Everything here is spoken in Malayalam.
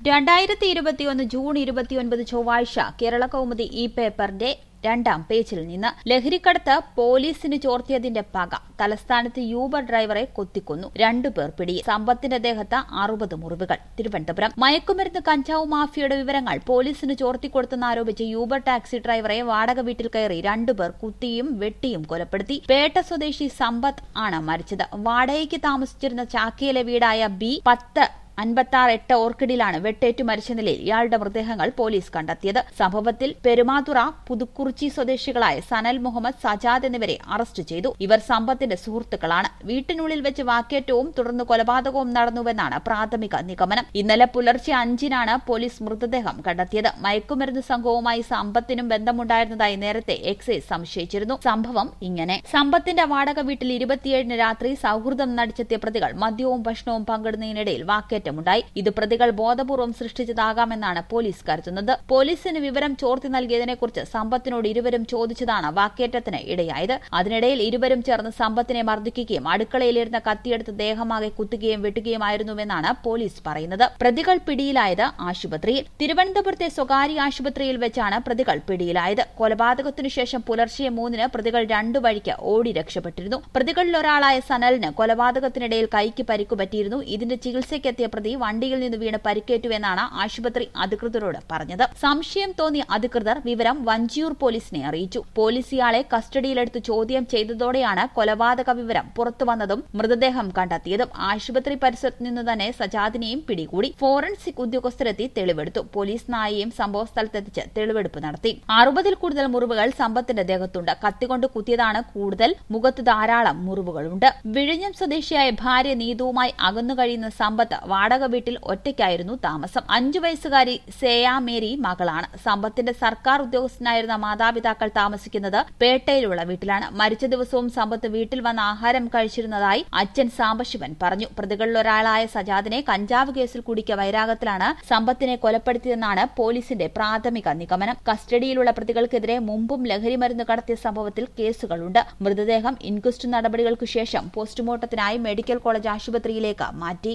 രണ്ടായിരത്തി ഇരുപത്തിയൊന്ന് ജൂൺ ഇരുപത്തിയൊൻപത് ചൊവ്വാഴ്ച കേരള കൗമുദി ഈ പേപ്പറിന്റെ രണ്ടാം പേജിൽ നിന്ന് ലഹരിക്കടത്ത് പോലീസിന് ചോർത്തിയതിന്റെ പക തലസ്ഥാനത്ത് യൂബർ ഡ്രൈവറെ കൊത്തിക്കൊന്നു രണ്ടുപേർ പിടി സമ്പത്തിന്റെ ദേഹത്ത് അറുപത് മുറിവുകൾ തിരുവനന്തപുരം മയക്കുമരുന്ന് കഞ്ചാവ് മാഫിയയുടെ വിവരങ്ങൾ പോലീസിന് ചോർത്തിക്കൊടുത്തെന്നാരോപിച്ച് യൂബർ ടാക്സി ഡ്രൈവറെ വാടക വീട്ടിൽ കയറി രണ്ടുപേർ കുത്തിയും വെട്ടിയും കൊലപ്പെടുത്തി പേട്ട സ്വദേശി സമ്പത്ത് ആണ് മരിച്ചത് വാടകയ്ക്ക് താമസിച്ചിരുന്ന ചാക്കിയിലെ വീടായ ബി പത്ത് അൻപത്താറ് എട്ട് ഓർക്കിഡിലാണ് വെട്ടേറ്റു മരിച്ച നിലയിൽ ഇയാളുടെ മൃതദേഹങ്ങൾ പോലീസ് കണ്ടെത്തിയത് സംഭവത്തിൽ പെരുമാതുറ പുതുക്കുറിച്ചി സ്വദേശികളായ സനൽ മുഹമ്മദ് സജാദ് എന്നിവരെ അറസ്റ്റ് ചെയ്തു ഇവർ സമ്പത്തിന്റെ സുഹൃത്തുക്കളാണ് വീട്ടിനുള്ളിൽ വെച്ച് വാക്കേറ്റവും തുടർന്ന് കൊലപാതകവും നടന്നുവെന്നാണ് പ്രാഥമിക നിഗമനം ഇന്നലെ പുലർച്ചെ അഞ്ചിനാണ് പോലീസ് മൃതദേഹം കണ്ടെത്തിയത് മയക്കുമരുന്ന് സംഘവുമായി സമ്പത്തിനും ബന്ധമുണ്ടായിരുന്നതായി നേരത്തെ എക്സൈസ് സംശയിച്ചിരുന്നു സംഭവം ഇങ്ങനെ സമ്പത്തിന്റെ വാടക വീട്ടിൽ ഇരുപത്തിയേഴിന് രാത്രി സൌഹൃദം നടിച്ചെത്തിയ പ്രതികൾ മദ്യവും ഭക്ഷണവും പങ്കിടുന്നതിനിടയിൽ വാക്കേറ്റം മാറ്റമുണ്ടായി ഇത് പ്രതികൾ ബോധപൂർവം സൃഷ്ടിച്ചതാകാമെന്നാണ് പോലീസ് കരുതുന്നത് പോലീസിന് വിവരം ചോർത്തി നൽകിയതിനെക്കുറിച്ച് സമ്പത്തിനോട് ഇരുവരും ചോദിച്ചതാണ് വാക്കേറ്റത്തിന് ഇടയായത് അതിനിടയിൽ ഇരുവരും ചേർന്ന് സമ്പത്തിനെ മർദ്ദിക്കുകയും അടുക്കളയിലിരുന്ന കത്തിയെടുത്ത് ദേഹമാകെ കുത്തുകയും വെട്ടുകയുമായിരുന്നുവെന്നാണ് പോലീസ് പറയുന്നത് പ്രതികൾ പിടിയിലായത് ആശുപത്രിയിൽ തിരുവനന്തപുരത്തെ സ്വകാര്യ ആശുപത്രിയിൽ വെച്ചാണ് പ്രതികൾ പിടിയിലായത് കൊലപാതകത്തിനു ശേഷം പുലർച്ചെ മൂന്നിന് പ്രതികൾ രണ്ടു വഴിക്ക് ഓടി രക്ഷപ്പെട്ടിരുന്നു പ്രതികളിൽ ഒരാളായ സനലിന് കൊലപാതകത്തിനിടയിൽ കൈക്ക് പരിക്കുപറ്റിയിരുന്നു ഇതിന്റെ ചികിത്സയ്ക്കെത്തിയ പ്രതി വണ്ടിയിൽ നിന്ന് വീണ് പരിക്കേറ്റുവെന്നാണ് ആശുപത്രി അധികൃതരോട് പറഞ്ഞത് സംശയം തോന്നിയ അധികൃതർ വിവരം വഞ്ചിയൂർ പോലീസിനെ അറിയിച്ചു പോലീസ് ഇയാളെ കസ്റ്റഡിയിലെടുത്ത് ചോദ്യം ചെയ്തതോടെയാണ് കൊലപാതക വിവരം പുറത്തുവന്നതും മൃതദേഹം കണ്ടെത്തിയതും ആശുപത്രി പരിസരത്ത് നിന്ന് തന്നെ സജാദിനെയും പിടികൂടി ഫോറൻസിക് ഉദ്യോഗസ്ഥരെത്തി തെളിവെടുത്തു പോലീസ് നായയും സംഭവസ്ഥലത്തെത്തിച്ച് തെളിവെടുപ്പ് നടത്തി അറുപതിൽ കൂടുതൽ മുറിവുകൾ സമ്പത്തിന്റെ ദേഹത്തുണ്ട് കത്തികൊണ്ട് കുത്തിയതാണ് കൂടുതൽ മുഖത്ത് ധാരാളം മുറിവുകളുണ്ട് വിഴിഞ്ഞം സ്വദേശിയായ ഭാര്യ നീതുവുമായി അകന്നു കഴിയുന്ന സമ്പത്ത് വാടക വീട്ടിൽ ഒറ്റയ്ക്കായിരുന്നു താമസം അഞ്ചു വയസ്സുകാരി സേയാ മേരി മകളാണ് സമ്പത്തിന്റെ സർക്കാർ ഉദ്യോഗസ്ഥനായിരുന്ന മാതാപിതാക്കൾ താമസിക്കുന്നത് പേട്ടയിലുള്ള വീട്ടിലാണ് മരിച്ച ദിവസവും സമ്പത്ത് വീട്ടിൽ വന്ന് ആഹാരം കഴിച്ചിരുന്നതായി അച്ഛൻ സാംബശിവൻ പറഞ്ഞു പ്രതികളിലൊരാളായ സജാദിനെ കഞ്ചാവ് കേസിൽ കുടിക്ക വൈരാഗത്തിലാണ് സമ്പത്തിനെ കൊലപ്പെടുത്തിയതെന്നാണ് പോലീസിന്റെ പ്രാഥമിക നിഗമനം കസ്റ്റഡിയിലുള്ള പ്രതികൾക്കെതിരെ മുമ്പും ലഹരിമരുന്ന് കടത്തിയ സംഭവത്തിൽ കേസുകളുണ്ട് മൃതദേഹം ഇൻക്വസ്റ്റ് നടപടികൾക്കു ശേഷം പോസ്റ്റ്മോർട്ടത്തിനായി മെഡിക്കൽ കോളേജ് ആശുപത്രിയിലേക്ക് മാറ്റി